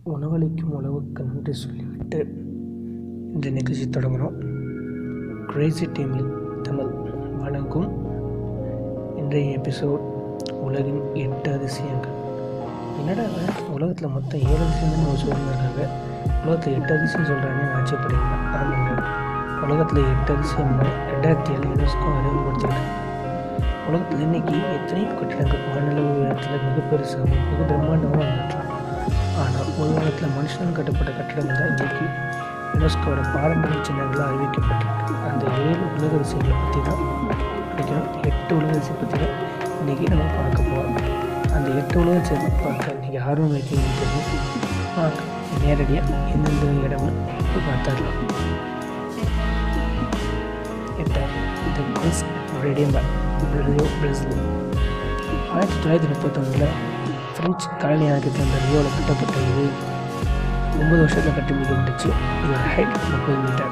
உணவளிக்கும் உழவுக்கு நன்றி சொல்லிவிட்டு இந்த நிகழ்ச்சி தொடங்குகிறோம் கிரேசி டீமில் தமிழ் வழங்கும் இன்றைய எபிசோட் உலகின் எட்டு அதிசயங்கள் என்னடா உலகத்தில் மொத்தம் ஏழு அதிசயம் ஒரு சொல்லியிருக்காங்க உலகத்தில் எட்டு அதிசயம் சொல்கிறாங்க ஆச்சரியப்படுவீங்க ஆமாங்க உலகத்தில் எட்டு அதிசயம் ரெண்டாயிரத்தி ஏழு யுனெஸ்கோ அறிமுகப்படுத்தியிருக்காங்க உலகத்தில் இன்னைக்கு எத்தனையோ கட்டிடங்கள் வானளவு உயரத்தில் மிக பெருசாகவும் மிக பிரம்மாண்டமாக வந்துட்டான் ஆனால் உலகத்தில் மனுஷனால் கட்டப்பட்ட கட்டிடங்கள் தான் இன்னைக்கு யுனெஸ்கோட பாரம்பரிய சின்னங்களாக அறிவிக்கப்பட்டிருக்கு அந்த ஏழு உலக அதிசயங்களை பற்றி தான் நினைக்கிறோம் எட்டு உலக அதிசயம் பற்றி தான் இன்றைக்கி நம்ம பார்க்க போகிறோம் அந்த எட்டு உலக அதிசயம் பார்க்க நீங்கள் ஆர்வம் வைக்கணும்னு தெரியும் வாங்க நேரடியாக எந்தெந்த இடம்னு இப்போ பார்த்துடலாம் எட்டாம் த குவிஸ் ரெடியம்பர் ரியோ பிரேசில் ஆயிரத்தி தொள்ளாயிரத்தி முப்பத்தொன்னில் ஃப்ரெஞ்சு காலனியாக சேர்ந்த ரியோவில் கட்டப்பட்ட இது ஒன்பது வருஷத்தில் கட்டி முடிக்கப்பட்டுச்சு இதோட ஹைட் முப்பது மீட்டர்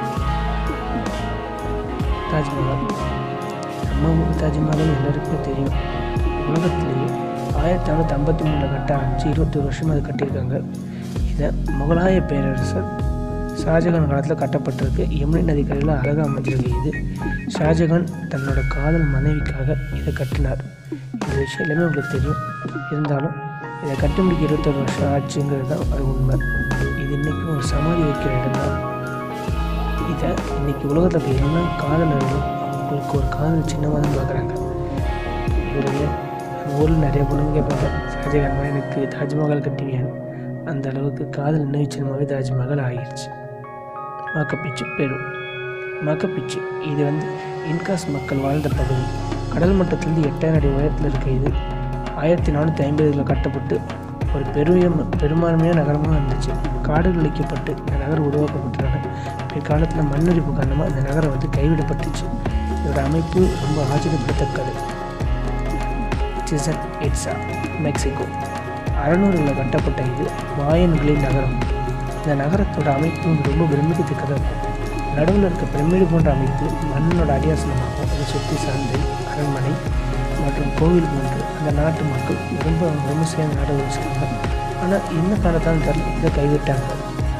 தாஜ்மஹால் நம்ம ஊர் தாஜ்மஹால் எல்லாருக்குமே தெரியும் உலகத்திலேயே ஆயிரத்தி நானூற்றி ஐம்பத்தி மூணில் கட்ட ஆரம்பிச்சு இருபத்தி ஒரு வருஷம் அது கட்டியிருக்காங்க இதை முகலாய பேரரசர் ஷாஜகான் காலத்தில் கட்டப்பட்டிருக்கு யமுனை நதிக்கரையில் அழகாக அமைஞ்சிருக்கு இது ஷாஜகான் தன்னோட காதல் மனைவிக்காக இதை கட்டினார் இந்த விஷயம் எல்லாமே உங்களுக்கு தெரியும் இருந்தாலும் இதை கட்டி முடிக்க இருபத்தொரு வருஷம் ஆச்சுங்கிறது தான் அது உண்மை இது இன்றைக்கி ஒரு சமாதி வைக்கிற இடம் தான் இதை இன்றைக்கி உலகத்தில் இருக்க எல்லா காதலர்களும் அவங்களுக்கு ஒரு காதல் சின்னமாக தான் பார்க்குறாங்க இவருடைய நம்ம ஊரில் நிறைய பொண்ணுங்க கேட்பாங்க ஷாஜகான் எனக்கு தாஜ்மஹால் கட்டுவியான்னு அந்த அளவுக்கு காதல் நினைவு சின்னமாகவே தாஜ்மஹால் ஆகிடுச்சு மாக்கப்பிச்சு பெரு மாக்கப்பிச்சு இது வந்து இன்காஸ் மக்கள் வாழ்ந்த பகுதி கடல் மட்டத்திலிருந்து எட்டாயிரம் அடி உயரத்தில் இருக்க இது ஆயிரத்தி நானூற்றி ஐம்பதில் கட்டப்பட்டு ஒரு பெரிய பெரும்பான்மையான நகரமாக இருந்துச்சு காடுகள் அழிக்கப்பட்டு இந்த நகரம் உருவாக்கப்பட்டனால பிற்காலத்தில் மண்ணரிப்பு காரணமாக இந்த நகரம் வந்து கைவிடப்பட்டுச்சு இதோட அமைப்பு ரொம்ப ஆச்சரியப்படத்தக்கது சிசன் இட்ஸா மெக்சிகோ அறநூறுகளில் கட்டப்பட்ட இது மாயன்களின் நகரம் இந்த நகரத்தோட அமைப்பு ரொம்ப பிரமிக்கத்தக்கதாக இருக்கும் நடுவில் இருக்க பிரமிடு போன்ற அமைப்பு மண்ணோட அடியாசனமாகும் அதை சுற்றி சந்தை அரண்மனை மற்றும் கோவில் போன்று அந்த நாட்டு மக்கள் ரொம்ப விமர்சையாக நாட வச்சுருக்காங்க ஆனால் என்ன காரணத்தாலும் தெரியல இதை கைவிட்டாங்க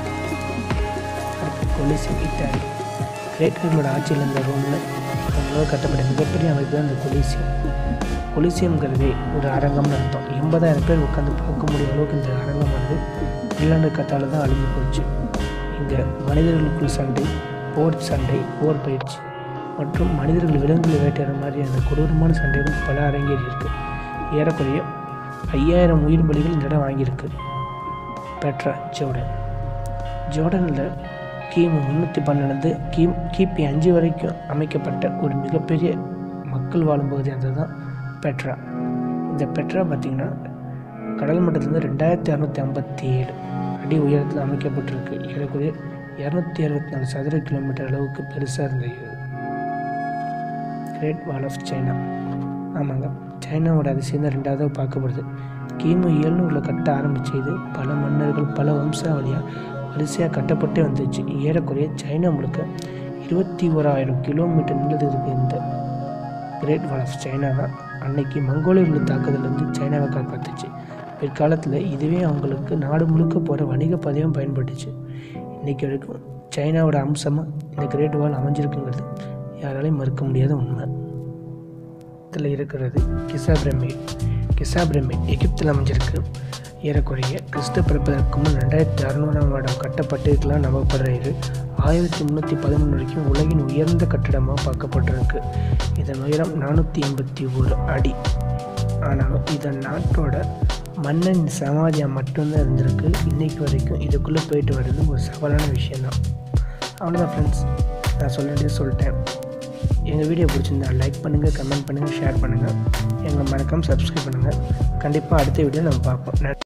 அடுத்து கொலிசியம் இத்தாலி கிரேக்கர்களோட ஆட்சியில் இருந்த ரோமில் அவங்களோட கட்டப்பட்ட மிகப்பெரிய அமைப்பு தான் இந்த கொலிசியம் கொலிசியம்ங்கிறதே ஒரு அரங்கம்னு அர்த்தம் எண்பதாயிரம் பேர் உட்காந்து பார்க்க முடிய அளவுக்கு இந்த அரங்கம் வந்து இங்கிலாந்து கத்தால தான் அழிஞ்சு போச்சு இங்கே மனிதர்களுக்குள் சண்டை போர் சண்டை போர் பயிற்சி மற்றும் மனிதர்கள் விலங்குகளை வேட்டையாடுற மாதிரியான கொடூரமான சண்டைகள் பல அரங்கேறி இருக்கு ஏறக்குறைய ஐயாயிரம் உயிர் பலிகள் இந்த இடம் வாங்கியிருக்கு பெட்ரா ஜோர்டன் ஜோர்டனில் கிமு முந்நூற்றி பன்னெண்டு கிம் கிபி அஞ்சு வரைக்கும் அமைக்கப்பட்ட ஒரு மிகப்பெரிய மக்கள் வாழும் பகுதி அந்த தான் பெட்ரா இந்த பெட்ரா பார்த்திங்கன்னா கடல் மட்டத்திலிருந்து ரெண்டாயிரத்தி அறநூற்றி ஐம்பத்தி ஏழு அடி உயரத்தில் அமைக்கப்பட்டிருக்கு ஏறக்குறைய இரநூத்தி அறுபத்தி நாலு சதுர கிலோமீட்டர் அளவுக்கு பெருசாக இருந்தது கிரேட் வால் ஆஃப் சைனா ஆமாங்க சைனாவோட அதிசயம் தான் ரெண்டாவது பார்க்கப்படுது கிமு எழுநூறில் கட்ட ஆரம்பிச்ச இது பல மன்னர்கள் பல வம்சாவளியாக வரிசையாக கட்டப்பட்டே வந்துச்சு ஏறக்குறைய சைனா முழுக்க இருபத்தி ஓராயிரம் கிலோமீட்டர் நிலது இருக்குது இந்த கிரேட் வால் ஆஃப் சைனா தான் அன்னைக்கு மங்கோலியர்கள் தாக்குதலேருந்து சைனாவை காப்பாற்றுச்சு பிற்காலத்தில் இதுவே அவங்களுக்கு நாடு முழுக்க போகிற வணிக பதிவும் பயன்பட்டுச்சு இன்றைக்கி வரைக்கும் சைனாவோட அம்சமாக இந்த கிரேட் வால் அமைஞ்சிருக்குங்கிறது யாராலையும் மறுக்க முடியாத உண்மை இதில் இருக்கிறது கிசா பிரமிட் கிசா பிரமிட் எகிப்தில் அமைஞ்சிருக்கு ஏறக்குறைய கிறிஸ்து பிறப்பதற்கு முன் ரெண்டாயிரத்தி அறுநூறாம் வருடம் கட்டப்பட்டிருக்கலாம் நம்பப்படுற இது ஆயிரத்தி முந்நூற்றி பதிமூணு வரைக்கும் உலகின் உயர்ந்த கட்டிடமாக பார்க்கப்பட்டிருக்கு இதன் உயரம் நானூற்றி எண்பத்தி ஒரு அடி ஆனாலும் இதன் நாட்டோட மன்னன் சமாதியாக மட்டும்தான் இருந்திருக்கு இன்றைக்கு வரைக்கும் இதுக்குள்ளே போயிட்டு வர்றது ஒரு சவாலான விஷயந்தான் அவ்வளோதான் ஃப்ரெண்ட்ஸ் நான் சொல்ல வேண்டியது சொல்லிட்டேன் எங்கள் வீடியோ பிடிச்சிருந்தா லைக் பண்ணுங்கள் கமெண்ட் பண்ணுங்கள் ஷேர் பண்ணுங்கள் எங்களை மறக்காமல் சப்ஸ்கிரைப் பண்ணுங்கள் கண்டிப்பாக அடுத்த வீடியோ நம்ம பார்ப்போம்